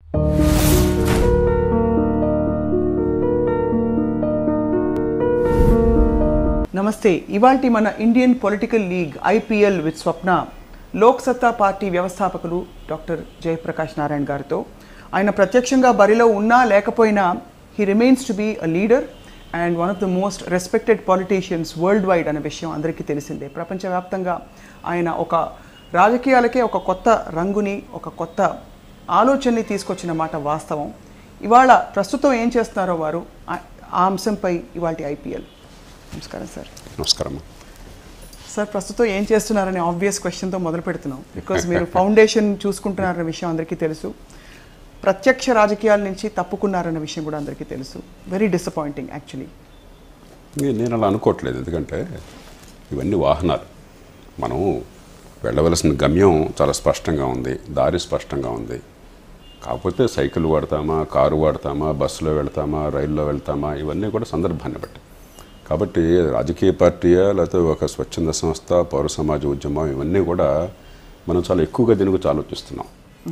నమస్తే ఇవాల్టి మన Indian political league IPL with Swapna Lok Satta party వ్యవస్థాపకులు డాక్టర్ జయప్రకాష్ నారాయణ గారితో ఆయన ప్రత్యక్షంగా బరిలో ఉన్నా లేకపోయినా he remains to be a leader and one of the most respected politicians worldwide అనే విషయం అందరికీ తెలిసిందే ప్రపంచవ్యాప్తంగా ఆయన ఒక రాజకీయాలకే ఒక కొత్త రంగుని ఒక కొత్త ఆలోచనని తీసుకొచ్చిన మాట వాస్తవం ఇవాళ ప్రస్తుతం ఏం చేస్తున్నారో వారు ఆ- ఆ అంశంపై ఇవాళ ఐపీఎల్ నమస్కారం సార్ నమస్కారం సార్ ప్రస్తుతం ఏం చేస్తున్నారనే ఆబ్వియస్ క్వశ్చన్తో మొదలు పెడుతున్నాం బికాజ్ మీరు ఫౌండేషన్ చూసుకుంటున్నారన్న విషయం అందరికీ తెలుసు ప్రత్యక్ష రాజకీయాల నుంచి తప్పుకున్నారన్న విషయం కూడా అందరికీ తెలుసు వెరీ డిసప్పాయింటింగ్ యాక్చువల్లీ నే- నేను అలా అనుకోవట్లేదు ఎందుకంటే ఇవన్నీ వాహనాలు మనం వెళ్ళవలసిన గమ్యం చాలా స్పష్టంగా ఉంది దారి స్పష్టంగా ఉంది కాకపోతే సైకిల్ వాడతామా కారు వాడతామా బస్సులో వెళ్తామా రైల్లో వెళ్తామా ఇవన్నీ కూడా సందర్భాన్ని బట్టి కాబట్టి రాజకీయ పార్టీయా లేకపోతే ఒక స్వచ్ఛంద సంస్థ పౌర సమాజ ఉద్యమం ఇవన్నీ కూడా మనం చాలా ఎక్కువగా దీని గురించి ఆలోచిస్తున్నాం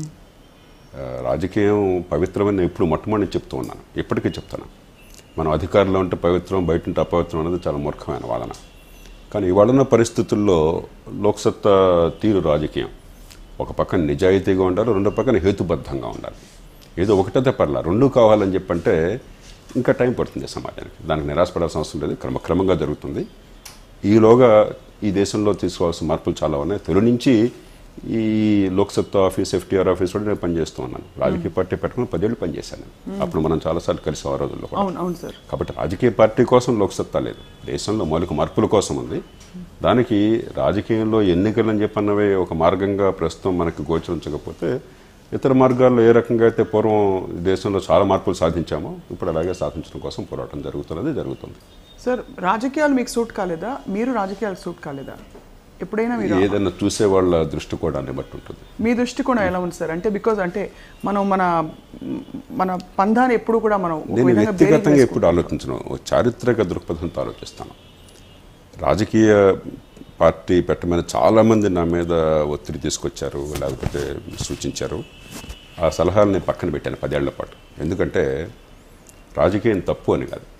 ఆ, రాజకీయం పవిత్రమని ఎప్పుడు మొట్టమొదటి చెప్తూ ఉన్నాను ఇప్పటికీ చెప్తాను మనం అధికారంలో ఉంటే పవిత్రం బయట ఉంటే అపవిత్రం అనేది చాలా మూర్ఖమైన వాదన కానీ ఇవాళ పరిస్థితుల్లో లోక్సత్తా తీరు రాజకీయం ఒక పక్కన నిజాయితీగా ఉండాలి రెండో పక్కన హేతుబద్ధంగా ఉండాలి ఏదో ఒకటైతే పర్లా రెండు కావాలని చెప్పంటే ఇంకా టైం పడుతుంది సమాజానికి దానికి నిరాశపడాల్సిన అవసరం లేదు క్రమక్రమంగా జరుగుతుంది ఈలోగా ఈ దేశంలో తీసుకోవాల్సిన మార్పులు చాలా ఉన్నాయి తొలి నుంచి ఈ లోక్సత్తా ఆఫీస్ ఎఫ్టీఆర్ ఆఫీస్ కూడా నేను పనిచేస్తూ ఉన్నాను రాజకీయ పార్టీ పెట్టుకుని పదేళ్ళు పనిచేశాను నేను. అప్పుడు మనం చాలాసార్లు కలిసి ఆ రోజుల్లో కూడా. అవును అవును సార్ కాబట్టి రాజకీయ పార్టీ కోసం లోక్సత్తా లేదు దేశంలో మౌలిక మార్పుల కోసం ఉంది దానికి రాజకీయంలో ఎన్నికలు అని చెప్పన్నవే ఒక మార్గంగా ప్రస్తుతం మనకి గోచరించకపోతే ఇతర మార్గాల్లో ఏ రకంగా అయితే పూర్వం దేశంలో చాలా మార్పులు సాధించామో ఇప్పుడు అలాగే సాధించడం కోసం పోరాటం జరుగుతున్నది జరుగుతుంది సార్ రాజకీయాలు మీకు సూట్ కాలేదా మీరు రాజకీయాలు సూట్ కాలేదా ఎప్పుడైనా మీరు ఏదైనా చూసే వాళ్ళ దృష్టికోణాన్ని బట్టి ఉంటుంది మీ దృష్టికోణం ఎలా ఉంది సార్ అంటే బికాజ్ అంటే మనం మన మన పందాన్ని ఎప్పుడు కూడా మనం ఒక నేను విధంగా వ్యక్తిగతంగా బేరీజ్ ఎప్పుడు ఆలోచించను ఓ చారిత్రక దృక్పథంతో ఆలోచిస్తాను రాజకీయ పార్టీ పెట్టమని చాలామంది నా మీద ఒత్తిడి తీసుకొచ్చారు లేకపోతే సూచించారు ఆ సలహాలు నేను పక్కన పెట్టాను పదేళ్ల పాటు ఎందుకంటే రాజకీయం తప్పు అని కాదు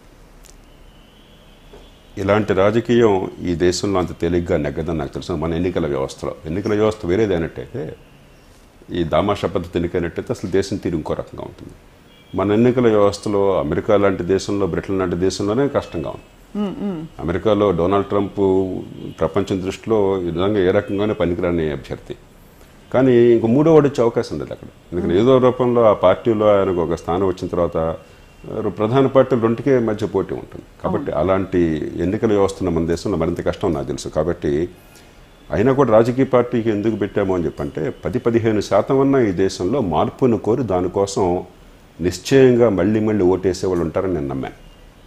ఇలాంటి రాజకీయం ఈ దేశంలో అంత తేలిగ్గా నెగ్గదని నాకు తెలుసు మన ఎన్నికల వ్యవస్థలో ఎన్నికల వ్యవస్థ వేరేది అయినట్టయితే ఈ దామాషా పద్ధతి ఎన్నికైనట్టయితే అసలు దేశం తీరు ఇంకో రకంగా ఉంటుంది మన ఎన్నికల వ్యవస్థలో అమెరికా లాంటి దేశంలో బ్రిటన్ లాంటి దేశంలోనే కష్టంగా ఉంది అమెరికాలో డొనాల్డ్ ట్రంప్ ప్రపంచం దృష్టిలో ఈ విధంగా ఏ రకంగానే పనికిరాని అభ్యర్థి కానీ ఇంక మూడో వాడు వచ్చే అవకాశం లేదు అక్కడ ఎందుకంటే ఏదో రూపంలో ఆ పార్టీలో ఆయనకు ఒక స్థానం వచ్చిన తర్వాత ఆ, ప్రధాన పార్టీలు రెండుకే మధ్య పోటీ ఉంటుంది కాబట్టి అలాంటి ఎన్నికల వ్యవస్థను మన దేశంలో మరింత కష్టం నాకు తెలుసు కాబట్టి అయినా కూడా రాజకీయ పార్టీకి ఎందుకు పెట్టాము అని చెప్పంటే పది పదిహేను శాతం అన్న ఈ దేశంలో మార్పును కోరి దానికోసం నిశ్చయంగా మళ్ళీ మళ్ళీ ఓటేసే వాళ్ళు ఉంటారని నేను నమ్మాను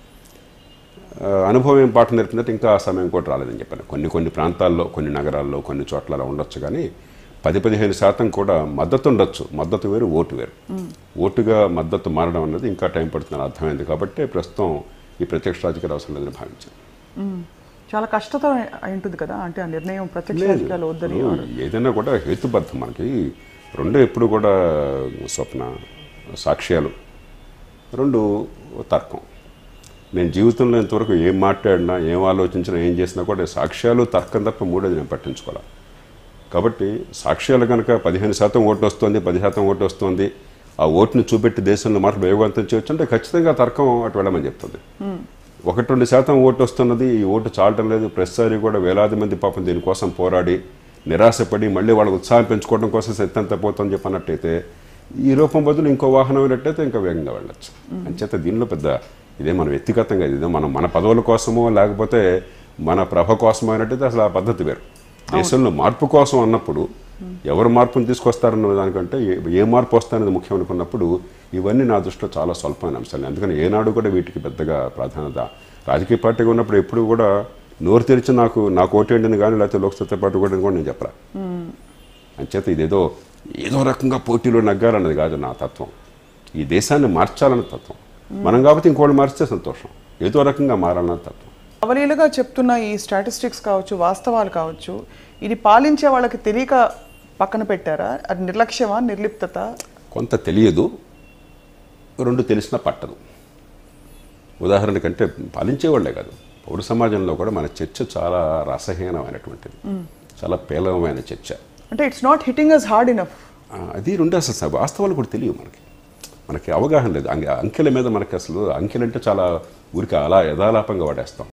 ఆ, అనుభవం ఏం పాఠం నేర్పిందంటే ఇంకా ఆ సమయం కూడా రాలేదని చెప్పాను కొన్ని కొన్ని ప్రాంతాల్లో కొన్ని నగరాల్లో కొన్ని చోట్ల అలా ఉండొచ్చు కానీ పది పదిహేను శాతం కూడా మద్దతు ఉండొచ్చు మద్దతు వేరు ఓటు వేరు ఓటుగా మద్దతు మారడం అన్నది ఇంకా టైం పడుతుందని అర్థమైంది కాబట్టి ప్రస్తుతం ఈ ప్రత్యక్ష రాజకీయాలు అవసరం లేదని భావించాను మ్మ్. చాలా కష్టతరం అయి ఉంటుంది కదా అంటే ఆ నిర్ణయం ప్రత్యక్ష రాజకీయాలు వద్దని ఇప్పుడు ఏదైనా కూడా హేతుబద్ధం మనకి రెండు ఎప్పుడు కూడా స్వప్న సాక్ష్యాలు రెండు తర్కం నేను జీవితంలో ఇంతవరకు ఏం మాట్లాడినా ఏం ఆలోచించినా ఏం చేసినా కూడా సాక్ష్యాలు తర్కం తప్ప మూడోది నేను పట్టించుకోవాలి కాబట్టి సాక్ష్యాలు కనుక పదిహేను శాతం ఓటు వస్తుంది పది శాతం ఓటు వస్తుంది ఆ ఓటుని చూపెట్టి దేశంలో మాత్రం వేగవంతం చేయొచ్చు అంటే ఖచ్చితంగా తర్కం అటు వెళ్ళమని చెప్తుంది ఒకటి రెండు శాతం ఓటు వస్తున్నది ఈ ఓటు చాలటం లేదు ప్రతిసారి కూడా వేలాది మంది పాపం దీనికోసం పోరాడి నిరాశపడి మళ్ళీ వాళ్ళకి ఉత్సాహం పెంచుకోవడం కోసం శక్తంతా పోతుందని చెప్పన్నట్టయితే ఈ రూపం బదులు ఇంకో వాహనం అయినట్టయితే ఇంకా వేగంగా వెళ్ళొచ్చు అంచేత దీనిలో పెద్ద ఇదే మన వ్యక్తిగతంగా ఇదే మనం మన పదవుల కోసమో లేకపోతే మన ప్రభ కోసమో అయినట్టయితే అసలు ఆ పద్ధతి వేరు దేశంలో మార్పు కోసం అన్నప్పుడు ఎవరు మార్పును తీసుకొస్తారన్న దానికంటే ఏ- ఏ మార్పు వస్తారనేది ముఖ్యం అనుకున్నప్పుడు ఇవన్నీ నా దృష్టిలో చాలా స్వల్పమైన అంశాలు అందుకని ఏనాడు కూడా వీటికి పెద్దగా ప్రాధాన్యత రాజకీయ పార్టీగా ఉన్నప్పుడు ఎప్పుడు కూడా నోరు తెరిచి నాకు నాకు ఓటేండిని కానీ లేకపోతే లోక్సత్తా పార్టీ కూడా కూడా నేను చెప్పరా అంచేత ఇదేదో ఏదో రకంగా పోటీలో నగ్గాలన్నది కాదు నా తత్వం ఈ దేశాన్ని మార్చాలన్న తత్వం మనం కాబట్టి ఇంకోళ్ళు మారిస్తే సంతోషం ఏదో రకంగా మారాలన్న తత్వం అవలీలుగా చెప్తున్న ఈ స్టాటిస్టిక్స్ కావచ్చు వాస్తవాలు కావచ్చు ఇది పాలించే వాళ్ళకి తెలియక పక్కన పెట్టారా అది నిర్లక్ష్యమా నిర్లిప్తత కొంత తెలియదు రెండు తెలిసినా పట్టదు ఉదాహరణకంటే పాలించేవాళ్లే కాదు పౌర సమాజంలో కూడా మన చర్చ చాలా రసహీనమైనటువంటిది చాలా పేలవమైన చర్చ అంటే it's not hitting as hard enough ఆ, అది రెండు అసలు స- వాస్తవాలు కూడా తెలియవు మనకి మనకి అవగాహన లేదు అంకె- అంకెల మీద మనకి అసలు అంకెలంటే చాలా ఊరికి అలా యథాలాపంగా వాడేస్తాం